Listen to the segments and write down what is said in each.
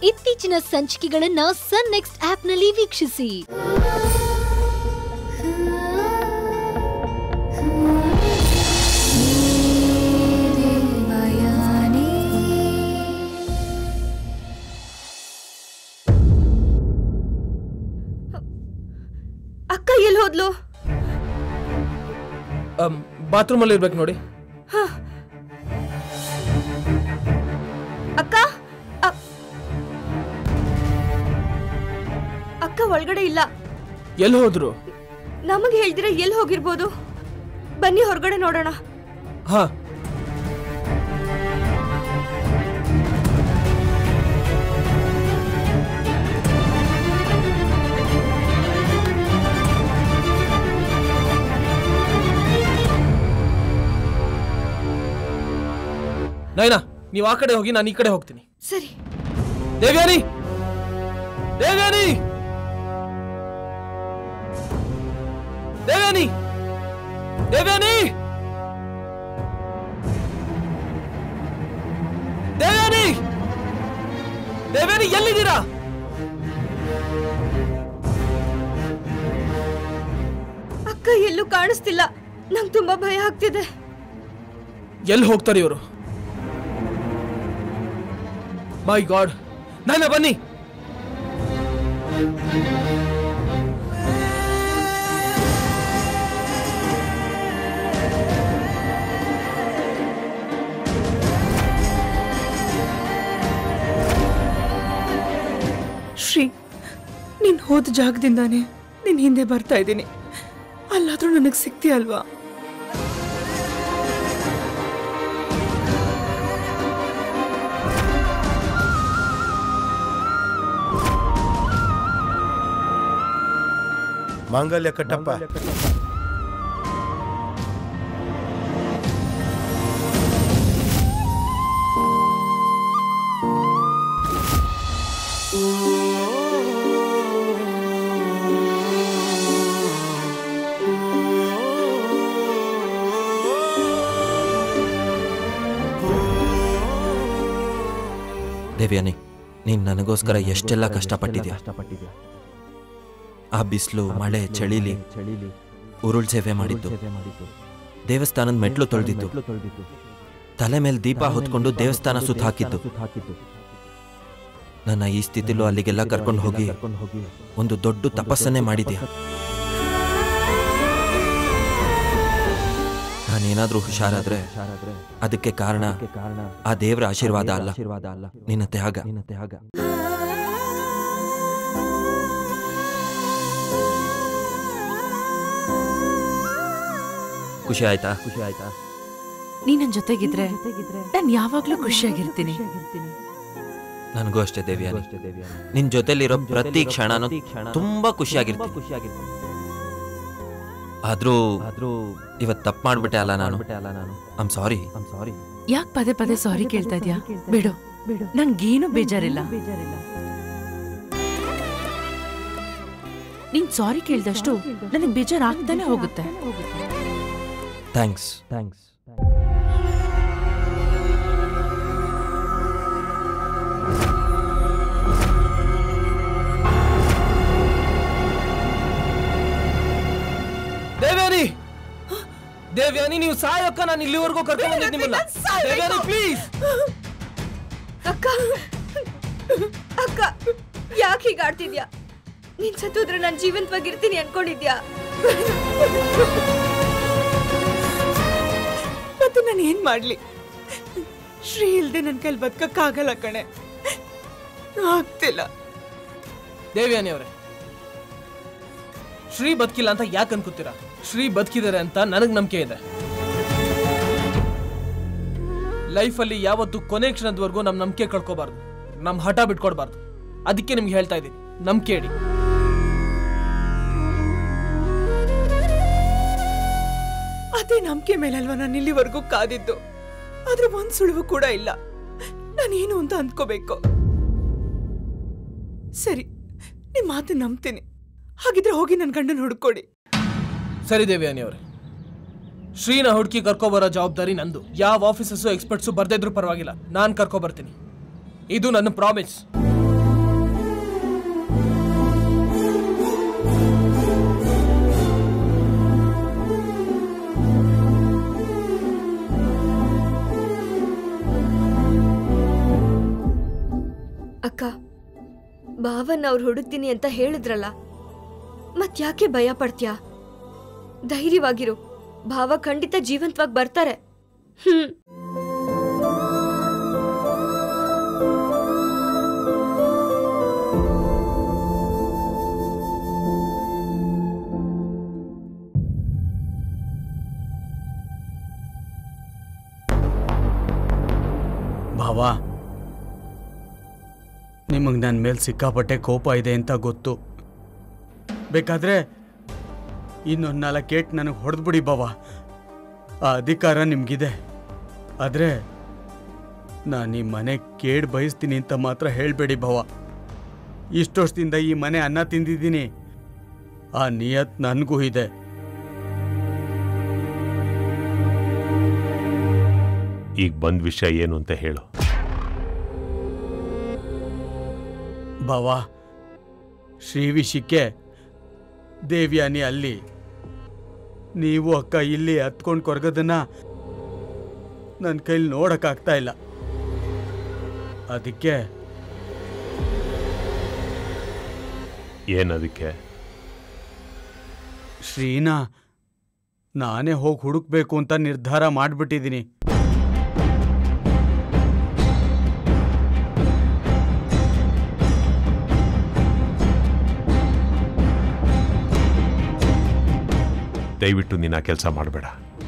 ಇತ್ತೀಚಿನ ಸಂಚಿಕೆಗಳನ್ನ ಸನ್ ನೆಕ್ಸ್ಟ್ ಆಪ್ನಲ್ಲಿ ವೀಕ್ಷಿಸಿ ಅಕ್ಕ ಎಲ್ಲಿ ಹೋದ್ಲು ಬಾತ್ರೂಮಲ್ಲಿ ಇರ್ಬೇಕು ನೋಡಿ ಅಕ್ಕ ಅ- ಅಕ್ಕ ಒಳಗಡೆ ಇಲ್ಲ ಎಲ್ಲಿ ಹೋದ್ರು ನಮಗೆ ಹೇಳ್ದಿರ ಎಲ್ಲಿ ಹೋಗಿರ್ಬೋದು ಬನ್ನಿ ಹೊರಗಡೆ ನೋಡೋಣ ಹಾ ನೈನಾ ನೀವು ಆ ಕಡೆ ಹೋಗಿ ನಾನು ಈ ಕಡೆ ಹೋಗ್ತೀನಿ ಸರಿ ದೇವ್ಯಾನಿ ದೇವ್ಯಾನಿ ದೇವ್ಯಾನಿ ದೇವ್ಯಾನಿ ದೇವ್ಯಾನಿ ದೇವ್ಯಾನಿ ಎಲ್ಲಿದ್ದೀರಾ ಅಕ್ಕ ಎಲ್ಲೂ ಕಾಣಿಸ್ತಿಲ್ಲ ನಂಗೆ ತುಂಬಾ ಭಯ ಆಗ್ತಿದೆ ಎಲ್ಲಿ ಹೋಗ್ತಾರೆ ಇವರು ಮೈ ಗಾಡ್ ನಾನ ಬನ್ನಿ ಶ್ರೀ ನೀನ್ ಹೋದ ಜಾಗದಿಂದಾನೆ ನಿನ್ ಹಿಂದೆ ಬರ್ತಾ ಇದ್ದೀನಿ ಅಲ್ಲಾದ್ರೂ ನನಗೆ ಸಿಗ್ತೀಯ ಅಲ್ವಾ ಮಾಂಗಲ್ಯ ಕಟ್ಟಪ್ಪ ದೇವ್ಯಾನಿ ನೀನ್ ನನಗೋಸ್ಕರ ಎಷ್ಟೆಲ್ಲ ಕಷ್ಟಪಟ್ಟಿದ್ಯಾ ಆ ಬಿಸಿಲು ಮಳೆ ಚಳಿಲಿ ಉರುಳ್ ಸೇವೆ ಮಾಡಿದ್ದು ದೇವಸ್ಥಾನದ ಮೆಟ್ಲು ತೊಳೆದಿದ್ದು ತಲೆ ಮೇಲೆ ದೀಪ ಹೊತ್ಕೊಂಡು ದೇವಸ್ಥಾನ ಸುತ್ತ ಹಾಕಿದ್ದು ನನ್ನ ಈ ಸ್ಥಿತಿಲೂ ಅಲ್ಲಿಗೆಲ್ಲ ಕರ್ಕೊಂಡು ಹೋಗಿ ಒಂದು ದೊಡ್ಡ ತಪಸ್ಸನ್ನೇ ಮಾಡಿದ್ಯಾ ನಾನೇನಾದ್ರೂ ಹುಷಾರಾದ್ರೆ ಅದಕ್ಕೆ ಕಾರಣ ಆ ದೇವರ ಆಶೀರ್ವಾದ ಅಲ್ಲ ನಿನ್ನ ತ್ಯಾಗ ನಿನ್ನ ತ್ಯಾಗ ಖುಷಿ ಆಯ್ತಾ ಖುಷಿ ಆಯ್ತಾ ನೀ ನನ್ ಜೊತೆಗಿದ್ರೆ ನಾನ್ ಯಾವಾಗ್ಲೂ ಖುಷಿಯಾಗಿರ್ತೀನಿ ನನಗೂ ಅಷ್ಟೇ ದೇವ್ಯಾನಿ ನಿನ್ ಜೊತೆಲಿರೋ ಪ್ರತಿ ಕ್ಷಣನೂ ತುಂಬಾ ಖುಷಿಯಾಗಿರ್ತೀನಿ ಆದ್ರೂ ಆದ್ರೂ ಇವತ್ ತಪ್ಪು ಮಾಡ್ಬಿಟ್ಟೆ ಅಲ್ಲ ನಾನು ಐಮ್ ಸಾರಿ ಐಮ್ ಸಾರಿ ಯಾಕ್ ಪದೇ ಪದೇ ಸಾರಿ ಕೇಳ್ತಾ ಇದ್ಯಾ ಬಿಡು ನಂಗೇನು ಬೇಜಾರಿಲ್ಲ ನೀನ್ ಸಾರಿ ಕೇಳ್ದಷ್ಟು ನನಗ್ ಬೇಜಾರ್ ಆಗ್ತಾನೆ ಹೋಗುತ್ತೆ ಥ್ಯಾಂಕ್ಸ್ ಥ್ಯಾಂಕ್ಸ್ ದೇವ್ಯಾನಿ ದೇವ್ಯಾನಿ ನೀವು ಸಾಯೋಕ್ಕ ನಾನು ಇಲ್ಲಿವರೆಗೂ ಕರ್ಕೊಂಡು ಬಂದಿದ್ದು ನಿಮ್ಮನ್ನ ದೇವ್ಯಾನಿ ಪ್ಲೀಸ್ ಅಕ್ಕ ಅಕ್ಕ ಯಾಕೆ ಹೀಗೆ ಆಡ್ತಿದ್ಯಾ ನೀನ್ ಸತ್ತೋದ್ರೆ ನಾನು ಜೀವಂತವಾಗಿರ್ತೀನಿ ಅನ್ಕೊಂಡಿದ್ಯಾ ಮತ್ತೆ ನಾನು ಏನ್ ಮಾಡ್ಲಿ ಶ್ರೀ ಇಲ್ದೆ ನನ್ ಕೈಲಿ ಬದುಕಕ್ಕಾಗಲ್ಲ ಕಣೆ ಆಗ್ತಿಲ್ಲ ದೇವ್ಯಾನಿ ಅವರೇ ಶ್ರೀ ಬದುಕಿಲ್ಲ ಅಂತ ಯಾಕೆ ಅನ್ಕೋತೀರಾ ಶ್ರೀ ಬದುಕಿದ್ದಾರೆ ಅಂತ ನನಗ್ ನಂಬಿಕೆ ಇದೆ ಲೈಫಲ್ಲಿ ಯಾವತ್ತು ಕೊನೆ ಕ್ಷಣದವರೆಗೂ ನಮ್ಮ ನಂಬಿಕೆ ಕಳ್ಕೊಬಾರ್ದು ನಮ್ಮ ಹಠ ಬಿಟ್ಕೊಡ್ಬಾರ್ದು ಅದಕ್ಕೆ ನಿಮ್ಗೆ ಹೇಳ್ತಾ ಇದ್ದೀನಿ ನಂಬಿಕೆ ಇಡಿ ಅದೇ ನಂಬಿಕೆ ಮೇಲಲ್ವಾ ನಾನು ಇಲ್ಲಿವರೆಗೂ ಕಾದಿದ್ದು ಆದ್ರೆ ಒಂದ್ ಸುಳಿವು ಕೂಡ ಇಲ್ಲ ನಾನೇನು ಅಂತ ಅಂದ್ಕೋಬೇಕು ಸರಿ ನಿಮ್ ಮಾತು ನಂಬ್ತೀನಿ ಹಾಗಿದ್ರೆ ಹೋಗಿ ನನ್ನ ಗಂಡನ ಹುಡ್ಕೊಡಿ ಸರಿ ದೇವ್ಯಾನಿ ಅವರೇ ಶ್ರೀನ ಹುಡುಕಿ ಕರ್ಕೊಬರೋ ಜವಾಬ್ದಾರಿ ನಂದು ಯಾವ ಆಫೀಸರ್ಸು ಎಕ್ಸ್ಪರ್ಟ್ಸು ಬರ್ದಿದ್ರು ಪರವಾಗಿಲ್ಲ ನಾನು ಕರ್ಕೊಬರ್ತೀನಿ ಇದು ನನ್ನ ಪ್ರಾಮಿಸ್ ಅಕ್ಕ ಭಾವನ್ ಅವ್ರು ಹುಡುಕ್ತೀನಿ ಅಂತ ಹೇಳಿದ್ರಲ್ಲ ಮತ್ ಯಾಕೆ ಭಯ ಪಡ್ತ್ಯಾ ಧೈರ್ಯವಾಗಿರು ಭಾವ ಖಂಡಿತ ಜೀವಂತವಾಗಿ ಬರ್ತಾರೆ ಹ್ಮ್ ಭಾವ ನಿಮಗೆ ನನ್ನ ಮೇಲೆ ಸಿಕ್ಕಾಪಟ್ಟೆ ಕೋಪ ಇದೆ ಅಂತ ಗೊತ್ತು ಬೇಕಾದ್ರೆ ಇನ್ನೊಂದು ನಾಲ್ಕೇಟ್ ನನಗೆ ಹೊಡೆದ್ಬಿಡಿ ಭಾವ ಆ ಅಧಿಕಾರ ನಿಮಗಿದೆ ಆದರೆ ನಾನು ಈ ಮನೆ ಕೇಡ್ ಬಯಸ್ತೀನಿ ಅಂತ ಮಾತ್ರ ಹೇಳಬೇಡಿ ಭಾವ ಇಷ್ಟು ವರ್ಷದಿಂದ ಈ ಮನೆ ಅನ್ನ ತಿಂದಿದ್ದೀನಿ ಆ ನಿಯತ್ ನನಗೂ ಇದೆ ಈಗ ಬಂದ ವಿಷಯ ಏನು ಅಂತ ಹೇಳು ಭಾವ ಶ್ರೀ ವಿಷಯಕ್ಕೆ ದೇವ್ಯಾನಿ ಅಲ್ಲಿ ನೀವು ಅಕ್ಕ ಇಲ್ಲಿ ಹತ್ಕೊಂಡು ಕೊರಗೋದನ್ನ ನನ್ನ ಕೈಲಿ ನೋಡೋಕ್ಕಾಗ್ತಾ ಇಲ್ಲ ಅದಕ್ಕೆ ಏನದಕ್ಕೆ ಶ್ರೀನ ನಾನೇ ಹೋಗಿ ಹುಡುಕ್ಬೇಕು ಅಂತ ನಿರ್ಧಾರ ಮಾಡಿಬಿಟ್ಟಿದ್ದೀನಿ ದಯವಿಟ್ಟು ನೀನು ಆ ಕೆಲಸ ಮಾಡಬೇಡ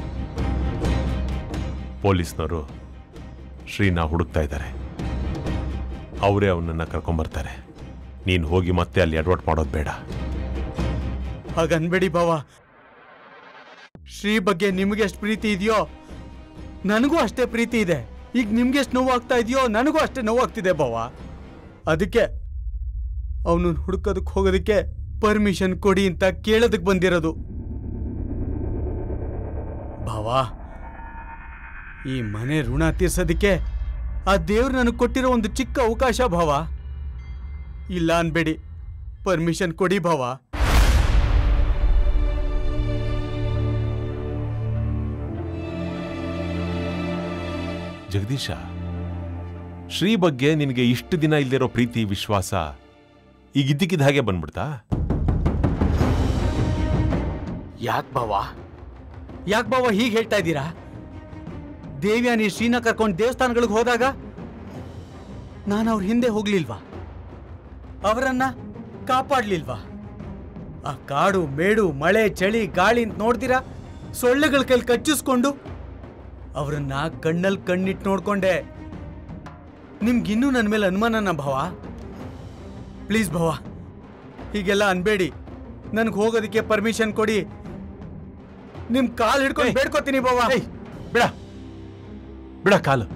ಪೊಲೀಸ್ನವರು ಶ್ರೀನ ಹುಡುಕ್ತಾ ಇದ್ದಾರೆ ಅವರೇ ಅವನನ್ನು ಕರ್ಕೊಂಬರ್ತಾರೆ ನೀನು ಹೋಗಿ ಮತ್ತೆ ಅಲ್ಲಿ ಅಡ್ವರ್ಟ್ ಮಾಡೋದು ಬೇಡ ಹಾಗನ್ಬೇಡಿ ಭಾವ ಶ್ರೀ ಬಗ್ಗೆ ನಿಮಗೆ ಎಷ್ಟು ಪ್ರೀತಿ ಇದೆಯೋ ನನಗೂ ಅಷ್ಟೇ ಪ್ರೀತಿ ಇದೆ ಈಗ ನಿಮ್ಗೆ ಎಷ್ಟು ನೋವು ಆಗ್ತಾ ಇದೆಯೋ ನನಗೂ ಅಷ್ಟೇ ನೋವು ಆಗ್ತಿದೆ ಭಾವ ಅದಕ್ಕೆ ಅವನು ಹುಡುಕೋದಕ್ಕೆ ಹೋಗೋದಕ್ಕೆ ಪರ್ಮಿಷನ್ ಕೊಡಿ ಅಂತ ಕೇಳೋದಕ್ಕೆ ಬಂದಿರೋದು ಭಾವ ಈ ಮನೆ ಋಣ ತೀರ್ಸೋದಕ್ಕೆ ಆ ದೇವ್ರು ನನಗೆ ಕೊಟ್ಟಿರೋ ಒಂದು ಚಿಕ್ಕ ಅವಕಾಶ ಭಾವ ಇಲ್ಲ ಅನ್ಬೇಡಿ ಪರ್ಮಿಷನ್ ಕೊಡಿ ಭಾವ ಜಗದೀಶ ಶ್ರೀ ಬಗ್ಗೆ ನಿನಗೆ ಇಷ್ಟು ದಿನ ಇಲ್ದಿರೋ ಪ್ರೀತಿ ವಿಶ್ವಾಸ ಈಗ ಇದ್ದಕ್ಕಿದ್ದ ಹಾಗೆ ಬಂದ್ಬಿಡ್ತಾ ಯಾಕೆ ಬಾವ ಯಾಕೆ ಬಾವ ಹೀಗೆ ಹೇಳ್ತಾ ಇದ್ದೀರಾ ದೇವ್ಯಾನಿ ಶ್ರೀನ ಕರ್ಕೊಂಡು ದೇವಸ್ಥಾನಗಳಿಗೆ ಹೋದಾಗ ನಾನು ಅವ್ರ ಹಿಂದೆ ಹೋಗ್ಲಿಲ್ವಾ ಅವರನ್ನ ಕಾಪಾಡ್ಲಿಲ್ವಾ ಆ ಕಾಡು ಮೇಡು ಮಳೆ ಚಳಿ ಗಾಳಿ ಅಂತ ನೋಡ್ತೀರಾ ಸೊಳ್ಳೆಗಳ ಕೈಲಿ ಕಚ್ಚಿಸ್ಕೊಂಡು ಅವರನ್ನ ಕಣ್ಣಲ್ಲಿ ಕಣ್ಣಿಟ್ಟು ನೋಡ್ಕೊಂಡೆ ನಿಮ್ಗಿನ್ನೂ ನನ್ನ ಮೇಲೆ ಅನುಮಾನನ ಭಾವ ಪ್ಲೀಸ್ ಭಾವ ಹೀಗೆಲ್ಲ ಅನ್ಬೇಡಿ ನನ್ಗೆ ಹೋಗೋದಕ್ಕೆ ಪರ್ಮಿಷನ್ ಕೊಡಿ ನಿಮ್ ಕಾಲ್ ಹಿಡ್ಕೊಂಡು ಏಯ್. ಬೇಡ್ಕೋತೀನಿ ಭಾವ ಏಯ್, ಬಿಡ ಬಿಡ ಕಾಲು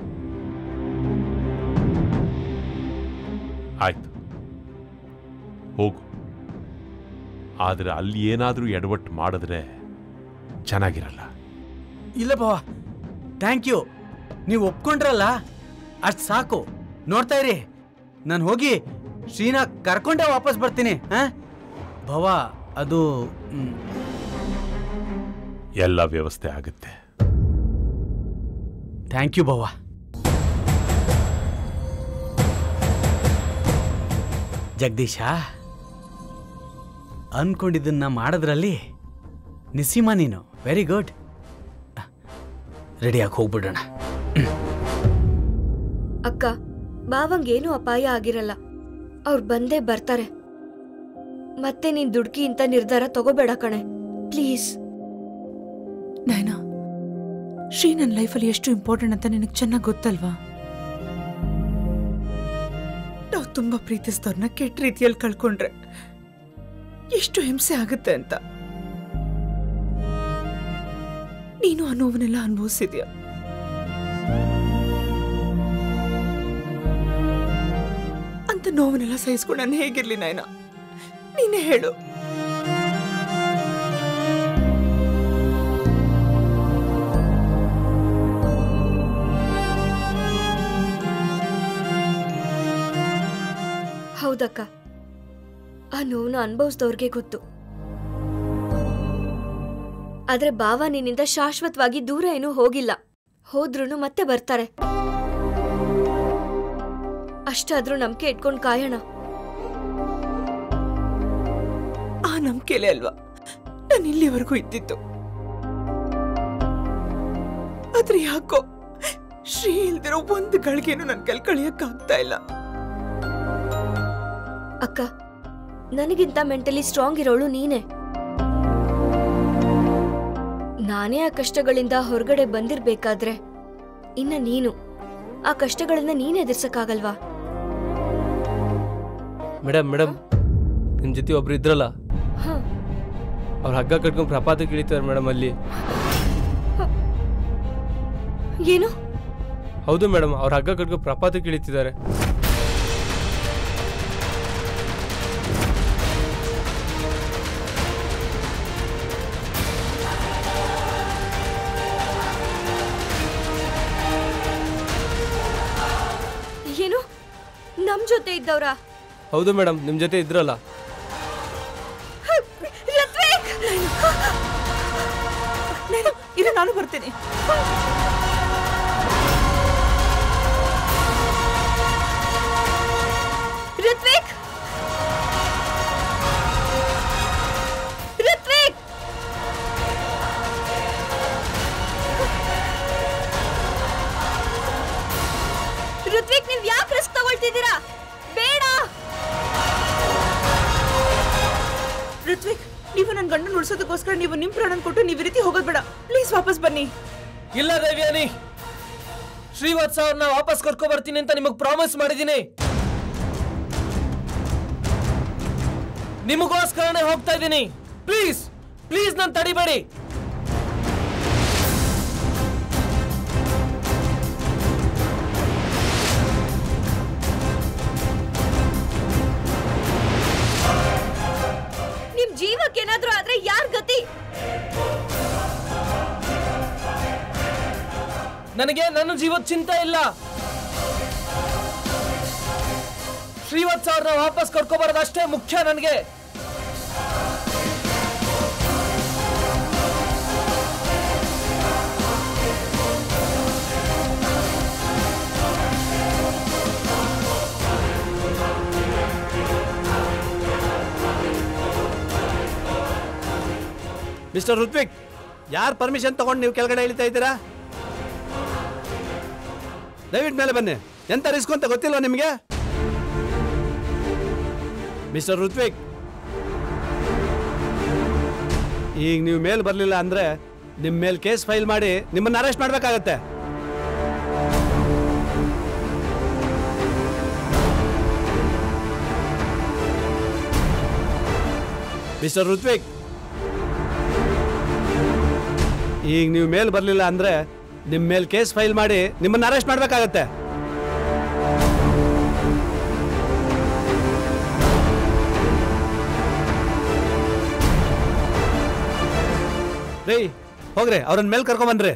ಆಯ್ತು ಹೋಗು ಆದ್ರೆ ಅಲ್ಲಿ ಏನಾದರೂ ಎಡವಟ್ಟು ಮಾಡಿದ್ರೆ ಚೆನ್ನಾಗಿರಲ್ಲ ಇಲ್ಲ ಭಾವ ಥ್ಯಾಂಕ್ ಯು ನೀವು ಒಪ್ಕೊಂಡ್ರಲ್ಲ ಅಷ್ಟು ಸಾಕು ನೋಡ್ತಾ ಇರಿ ನಾನು ಹೋಗಿ ಶ್ರೀನ ಕರ್ಕೊಂಡೇ ವಾಪಸ್ ಬರ್ತೀನಿ ಹಾ ಭವ ಅದು ಮ್, ಎಲ್ಲ ವ್ಯವಸ್ಥೆ ಆಗುತ್ತೆ ಥ್ಯಾಂಕ್ ಯು ಭವ ಜಗದೀಶ ಅನ್ಕೊಂಡಿದ್ದನ್ನ ಮಾಡೋದ್ರಲ್ಲಿ ನಿಸ್ಸೀಮ ನೀನು ವೆರಿ ಗುಡ್ ರೆಡಿಯಾಗಿ ಹೋಗ್ಬಿಡೋಣ ಅಕ್ಕ ಬಾವಂಗೇನು ಅಪಾಯ ಆಗಿರಲ್ಲ ಅವ್ರು ಬಂದೇ ಬರ್ತಾರೆ ಮತ್ತೆ ನೀನ್ ದುಡ್ಕಿ ಇಂತ ನಿರ್ಧಾರ ತಗೋಬೇಡ ಕಣೆ ಪ್ಲೀಸ್ ನೈನಾ ಶ್ರೀ ನನ್ನ ಲೈಫಲ್ಲಿ ಎಷ್ಟು ಇಂಪಾರ್ಟೆಂಟ್ ಅಂತ ನಿನಗೆ ಚೆನ್ನಾಗಿ ಗೊತ್ತಲ್ವಾ ನಾವು ತುಂಬಾ ಪ್ರೀತಿಸಿದವ್ರನ್ನ ಕೆಟ್ಟ ರೀತಿಯಲ್ಲಿ ಕಳ್ಕೊಂಡ್ರೆ ಎಷ್ಟು ಹಿಂಸೆ ಆಗುತ್ತೆ ಅಂತ ನೀನು ಆ ನೋವನ್ನೆಲ್ಲ ಅನುಭವಿಸಿದ್ಯಾ ಅಂತ ನೋವನ್ನೆಲ್ಲ ಸಹಿಸ್ಕೊಂಡು ನಾನು ಹೇಗಿರ್ಲಿ ನಾಯನ ನೀನೇ ಹೇಳು ಹೌದಕ್ಕ ಆ ನೋವನ್ನ ಅನುಭವಿಸಿದವ್ರಿಗೆ ಗೊತ್ತು ಆದ್ರೆ ಬಾವ ನಿನ್ನಿಂದ ಶಾಶ್ವತವಾಗಿ ದೂರ ಏನೂ ಹೋಗಿಲ್ಲ ಹೋದ್ರೂ ಮತ್ತೆ ಬರ್ತಾರೆ ಅಷ್ಟಾದ್ರೂ ನಂಬಿಕೆ ಇಟ್ಕೊಂಡು ಕಾಯೋಣ ಆ ನಂಬಿಕೆಲೆ ಅಲ್ವಾ ನಾನು ಇಲ್ಲಿವರೆಗೂ ಇದ್ದಿತ್ತು ಆದ್ರೆ ಯಾಕೋ ಶ್ರೀ ಇಲ್ದಿರೋ ಒಂದು ಗಳಿಗೆನೂ ನನ್ ಕೈಲ್ ಕಳಿಯಕ್ಕಾಗ್ತಾ ಇಲ್ಲ ಅಕ್ಕ ನನಗಿಂತ ಮೆಂಟಲಿ ಸ್ಟ್ರಾಂಗ್ ಇರೋಳು ನೀನೆ ನಾನೇ ಆ ಕಷ್ಟಗಳಿಂದ ಹೊರಗಡೆ ಬಂದಿರ್ಬೇಕಾದ್ರೆ ಇನ್ನ ನೀನು ಆ ಕಷ್ಟಗಳನ್ನ ನೀನ್ ಎದುರ್ಸಕ್ಕಾಗಲ್ವಾ ಮೇಡಮ್ ಮೇಡಮ್ ನಿಮ್ಮ ಜೊತೆ ಒಬ್ರು ಇದ್ರಲ್ಲ ಹ ಅವ್ರು ಹಗ್ಗ ಕಟ್ಕೊಂಡು ಪ್ರಪಾತಕ್ಕೆ ಇಳಿತಾರೆ ಮೇಡಮ್ ಅಲ್ಲಿ ಏನು ಹೌದು ಮೇಡಮ್ ಅವ್ರು ಹಗ್ಗ ಕಟ್ಕೊಂಡು ಪ್ರಪಾತಕ್ಕೆ ಇಳಿತಿದ್ದಾರೆ ಏನು ನಮ್ ಜೊತೆ ಇದ್ದವ್ರಾ ಹೌದು ಮೇಡಮ್ ನಿಮ್ಮ ಜೊತೆ ಇದ್ರಲ್ಲ ನಾನು ಇರು ನಾನು ಬರ್ತೇನೆ ಋತ್ವಿಕ್ ಋತ್ವಿಕ್ ಋತ್ವಿಕ್ ನೀವ್ ಯಾಕೆ ರಿಸ್ಕ್ ತಗೊಳ್ತಿದ್ದೀರಾ ಬೇಡ ಋತ್ವಿಕ್ ನೀವು ನನ್ನ ಗಂಡನ ಉಳಿಸೋದಕ್ಕೋಸ್ಕರ ನೀವು ನಿಮ್ ಪ್ರಾಣನ್ ಕೊಟ್ಟು ನೀವು ಈ ರೀತಿ ಹೋಗೋದ್ ಬೇಡ ಪ್ಲೀಸ್ ವಾಪಸ್ ಬನ್ನಿ ಇಲ್ಲ ದೇವ್ಯಾನಿ ಶ್ರೀವತ್ಸ ಅವ್ರನ್ನ ವಾಪಸ್ ಕರ್ಕೊ ಬರ್ತೀನಿ ಅಂತ ನಿಮಗ್ ಪ್ರಾಮಿಸ್ ಮಾಡಿದ್ದೀನಿ ನಿಮಗೋಸ್ಕರನೇ ಹೋಗ್ತಾ ಇದ್ದೀನಿ ಪ್ಲೀಸ್ ಪ್ಲೀಸ್ ನಾನು ತಡಿಬೇಡಿ ನಿಮ್ ಜೀವಕ್ಕೇನಾದ್ರೂ ಆದ್ರೆ ಯಾರ್ ಗತಿ ನನಗೆ ನನ್ನ ಜೀವದ ಚಿಂತೆ ಇಲ್ಲ ಶ್ರೀವತ್ಸ ಅವ್ರನ್ನ ವಾಪಸ್ ಕರ್ಕೊ ಬರೋದಷ್ಟೇ ಮುಖ್ಯ ನನಗೆ ಮಿಸ್ಟರ್ ಋತ್ವಿಕ್ ಯಾರು ಪರ್ಮಿಷನ್ ತಗೊಂಡು ನೀವು ಕೆಳಗಡೆ ಇಳಿತಾ ಇದ್ದೀರಾ ದಯವಿಟ್ಟು ಮೇಲೆ ಬನ್ನಿ ಎಂತ ರಿಸ್ಕ್ ಅಂತ ಗೊತ್ತಿಲ್ವಾ ನಿಮಗೆ ಮಿಸ್ಟರ್ ಋತ್ವಿಕ್ ಈಗ ನೀವು ಮೇಲ್ ಬರಲಿಲ್ಲ ಅಂದ್ರೆ ನಿಮ್ಮ ಮೇಲೆ ಕೇಸ್ ಫೈಲ್ ಮಾಡಿ ನಿಮ್ಮನ್ನ ಅರೆಸ್ಟ್ ಮಾಡಬೇಕಾಗತ್ತೆ ಮಿಸ್ಟರ್ ಋತ್ವಿಕ್ ಈಗ ನೀವು ಮೇಲ್ ಬರಲಿಲ್ಲ ಅಂದ್ರೆ ನಿಮ್ಮ ಮೇಲೆ ಕೇಸ್ ಫೈಲ್ ಮಾಡಿ ನಿಮ್ಮನ್ನ ಅರೆಸ್ಟ್ ಮಾಡಬೇಕಾಗತ್ತೆ ರೀ ಹೋಗ್ರಿ ಅವ್ರನ್ನ ಮೇಲ್ ಕರ್ಕೊಂಬನ್ರಿ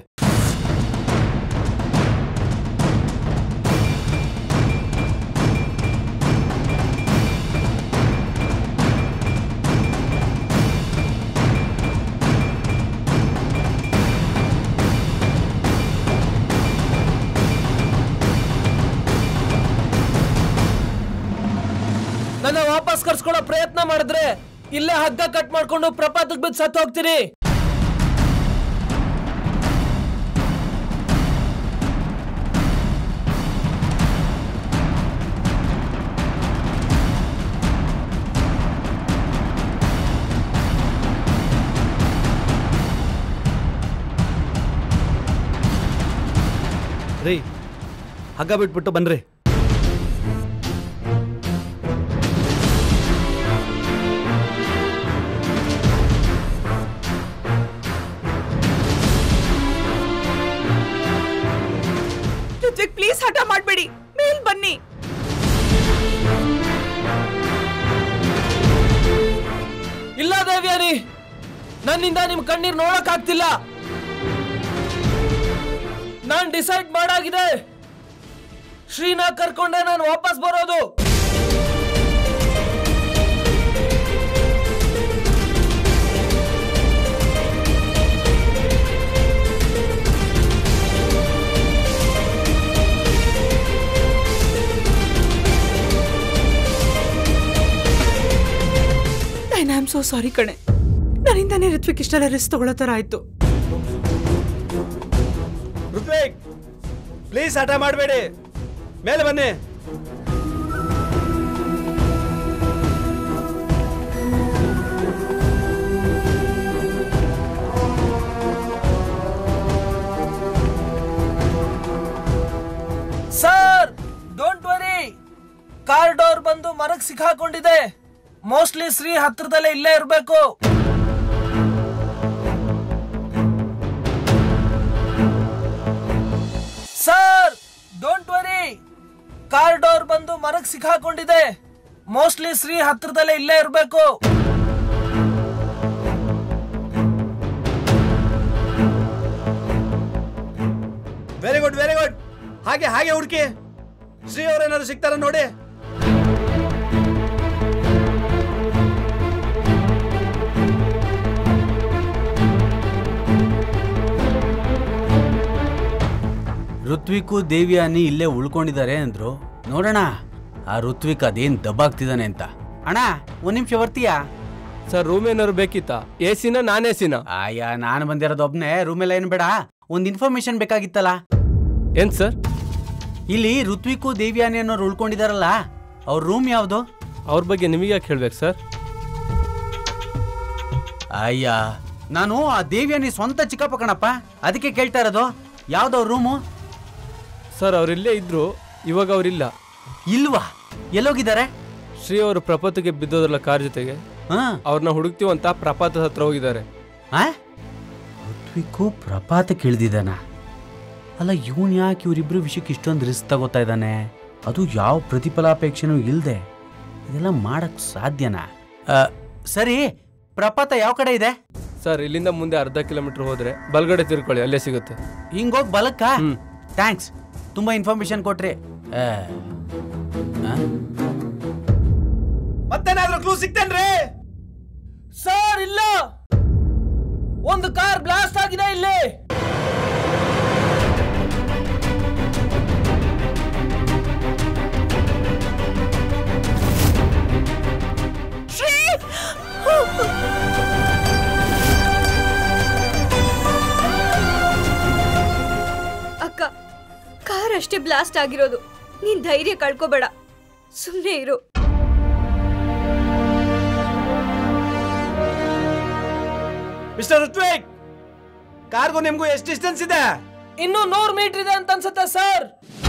ನನ್ನ ವಾಪಸ್ ಕರ್ಸ್ಕೊಳ್ಳೋ ಪ್ರಯತ್ನ ಮಾಡಿದ್ರೆ ಇಲ್ಲೇ ಹಗ್ಗ ಕಟ್ ಮಾಡ್ಕೊಂಡು ಪ್ರಪಾತಕ್ಕೆ ಬಿದ್ದು ಸತ್ತು ಹೋಗ್ತೀರಿ ರೀ ಹಗ್ಗ ಬಿಟ್ಬಿಟ್ಟು ಬನ್ರಿ ಋತ್ವಿಕ್ ಪ್ಲೀಸ್ ಹಠ ಮಾಡಬೇಡಿ ಮೇಲ್ ಬನ್ನಿ ಇಲ್ಲ ದೇವ್ಯಾನಿ ನನ್ನಿಂದ ನಿಮ್ ಕಣ್ಣೀರ್ ನೋಡಕ್ ಆಗ್ತಿಲ್ಲ ನಾನ್ ಡಿಸೈಡ್ ಮಾಡಾಗಿದೆ ಶ್ರೀನ ಕರ್ಕೊಂಡೆ ನಾನು ವಾಪಸ್ ಬರೋದು ಐ ಆಮ್ ಸೋ ಸಾರಿ ಕಣೆ ನನ್ನಿಂದಾನೇ ಋತ್ವಿಕ್ ಇಷ್ಟೆಲ್ಲ ರಿಸ್ಕ್ ತಗೊಳ್ಳೋ ಥರ ಆಯ್ತು ಋತ್ವಿಕ್ ಪ್ಲೀಸ್ ಹಠ ಮಾಡಬೇಡಿ ಮೇಲೆ ಬನ್ನಿ sir don't worry car door ಬಂದು ಮರಕ್ ಸಿಕ್ಕಾಕೊಂಡಿದೆ ಮೋಸ್ಟ್ಲಿ ಶ್ರೀ ಹತ್ರದಲ್ಲೇ ಇಲ್ಲೇ ಇರಬೇಕು sir don't worry car door ಬಂದು ಮರಕ್ ಸಿಕ್ಕಾಕೊಂಡಿದೆ ಮೋಸ್ಟ್ಲಿ ಶ್ರೀ ಹತ್ರದಲ್ಲೇ ಇಲ್ಲೇ ಇರಬೇಕು ವೆರಿ ಗುಡ್ ವೆರಿ ಗುಡ್ ಹಾಗೆ ಹಾಗೆ ಹುಡುಕಿ ಶ್ರೀ ಅವ್ರೇನಾದ್ರು ಸಿಗ್ತಾರ ನೋಡಿ ಋತ್ವಿಕು ದೇವಿಯಾನಿ ಇಲ್ಲೇ ಉಳ್ಕೊಂಡಿದ್ದಾರೆ ಅಂದ್ರು ನೋಡೋಣ ಆ ಋತ್ವಿಕ್ ಅದೇನ್ ದಬ್ಬಾಗ್ತಿದ್ದಾನೆ ಅಂತ ಅಣ್ಣ ಒಂದ್ ನಿಮಿಷ ಬರ್ತೀಯಾ ಸರ್ ರೂಮ್ ಏನಾದ್ರು ಬೇಕಿತ್ತಾ ಎ ಸಿನ ನಾನ್ ಎ ಸಿನ ಆಯಾ ನಾನು ಬಂದಿರೋದು ಒಬ್ನೇ ರೂಮೆಲ್ಲ ಏನ್ ಬೇಡ ಒಂದ್ ಇನ್ಫಾರ್ಮೇಶನ್ ಬೇಕಾಗಿತ್ತಲ್ಲ ಏನ್ ಸರ್ ಇಲ್ಲಿ ಋತ್ವಿಕು ದೇವಿಯಾನಿ ಅನ್ನೋರು ಉಳ್ಕೊಂಡಿದಾರಲ್ಲ ಅವ್ರ ರೂಮ್ ಯಾವ್ದು ಅವ್ರ ಬಗ್ಗೆ ನಿಮಗೆ ಯಾಕೆ ಹೇಳ್ಬೇಕು ಸರ್ ಅಯ್ಯ ನಾನು ಆ ದೇವಿಯಾನಿ ಸ್ವಂತ ಚಿಕ್ಕಪ್ಪ ಕಣಪ್ಪ ಅದಕ್ಕೆ ಕೇಳ್ತಾ ಇರೋದು ಯಾವ್ದು ಅವ್ರ ರೂಮು ಸರ್ ಅವ್ರಿಲ್ಲೇ ಇದ್ರು ಇವಾಗ ಅವ್ರಿಲ್ಲ ಇಲ್ವಾ ಎಲ್ಲೋಗಿದ್ದಾರೆ ಶ್ರೀ ಅವರು ಪ್ರಪತ್ತಿಗೆ ಬಿದ್ದೋದ್ರಲ್ಲ ಕಾರ್ ಜೊತೆಗೆ ಹಾ ಅವ್ರನ್ನ ಹುಡುಕ್ತೀವಂತ ಪ್ರಪಾತದ ಹತ್ರ ಹೋಗಿದ್ದಾರೆ ಆ? ಋತ್ವಿಕು ಪ್ರಪಾತಕ್ಕೆ ಇಳ್ದಿದ್ದಾನ ಅಲ್ಲ ಇವನ್ ಯಾಕೆ ಇವರಿಬ್ರು ವಿಷಯಕ್ಕೆ ಇಷ್ಟೊಂದು ರಿಸ್ಕ್ ತಗೋತಾ ಇದ್ದಾನೆ ಅದು ಯಾವ ಪ್ರತಿಫಲಾಪೇಕ್ಷೆನೂ ಇಲ್ಲದೆ ಇದೆಲ್ಲ ಮಾಡಕ್ ಸಾಧ್ಯನಾ ಆ, ಸರಿ ಪ್ರಪಾತ ಯಾವ ಕಡೆ ಇದೆ ಸರ್ ಇಲ್ಲಿಂದ ಮುಂದೆ ಅರ್ಧ ಕಿಲೋಮೀಟರ್ ಹೋದ್ರೆ ಬಲ್ಗಡೆ ತಿರ್ಕೊಳ್ಳಿ ಅಲ್ಲೇ ಸಿಗುತ್ತೆ ಹಿಂಗೋಗ್ ಬಲಕ್ಕ ಹ್ಮ್. ಥ್ಯಾಂಕ್ಸ್ ತುಂಬಾ ಇನ್ಫಾರ್ಮೇಶನ್ ಕೊಟ್ರಿ ಆ, ಆ? ಮತ್ತೇನಾದ್ರೂ ಕ್ಲೂ ಸಿಗ್ತೇನ್ರಿ ಸರ್ ಇಲ್ಲ ಒಂದು ಕಾರ್ ಬ್ಲಾಸ್ಟ್ ಆಗಿದೆ ಇಲ್ಲಿ ಅಕ್ಕ ಕಾರ್ ಅಷ್ಟೇ ಬ್ಲಾಸ್ಟ್ ಆಗಿರೋದು ನೀನ್ ಧೈರ್ಯ ಕಳ್ಕೊಬೇಡ ಸುಮ್ಮನೆ ಇರು ಮಿಸ್ಟರ್ ಋತ್ವಿಕ್ ಕಾರ್ಗೂ ನಿಮ್ಗೂ ಎಷ್ಟು ಡಿಸ್ಟೆನ್ಸ್ ಇದೆ ಇನ್ನು ನೂರು ಮೀಟರ್ ಇದೆ ಅಂತ ಅನ್ಸುತ್ತೆ ಸರ್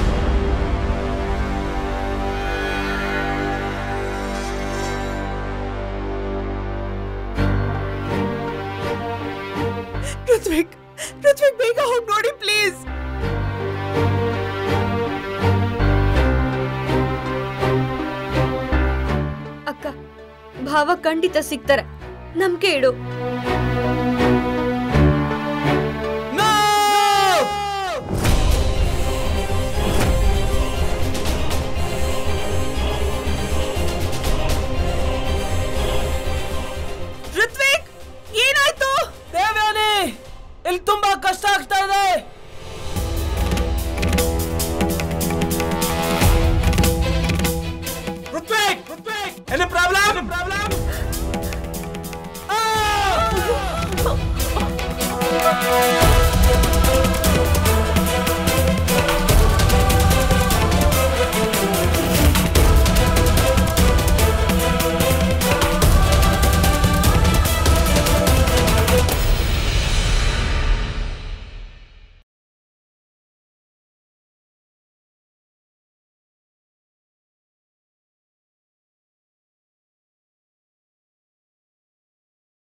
ಋತ್ವಿಕ್ ಋತ್ವಿಕ್ ಬೇಗ ಹೋಗಿ ನೋಡಿ ಪ್ಲೀಸ್ ಅಕ್ಕ ಭಾವ ಖಂಡಿತ ಸಿಗ್ತಾರೆ ನಂಬಿಕೆ ಇಡು ಋತ್ವಿಕ್ ಏನಾಯ್ತು ದೇವ್ಯಾನಿ ಇಲ್ಲಿ ತುಂಬಾ ಕಷ್ಟ ಆಗ್ತಾ ಇದೆ ಋತ್ವಿಕ್ ಋತ್ವಿಕ್ ಎನಿ ಪ್ರಾಬ್ಲಮ್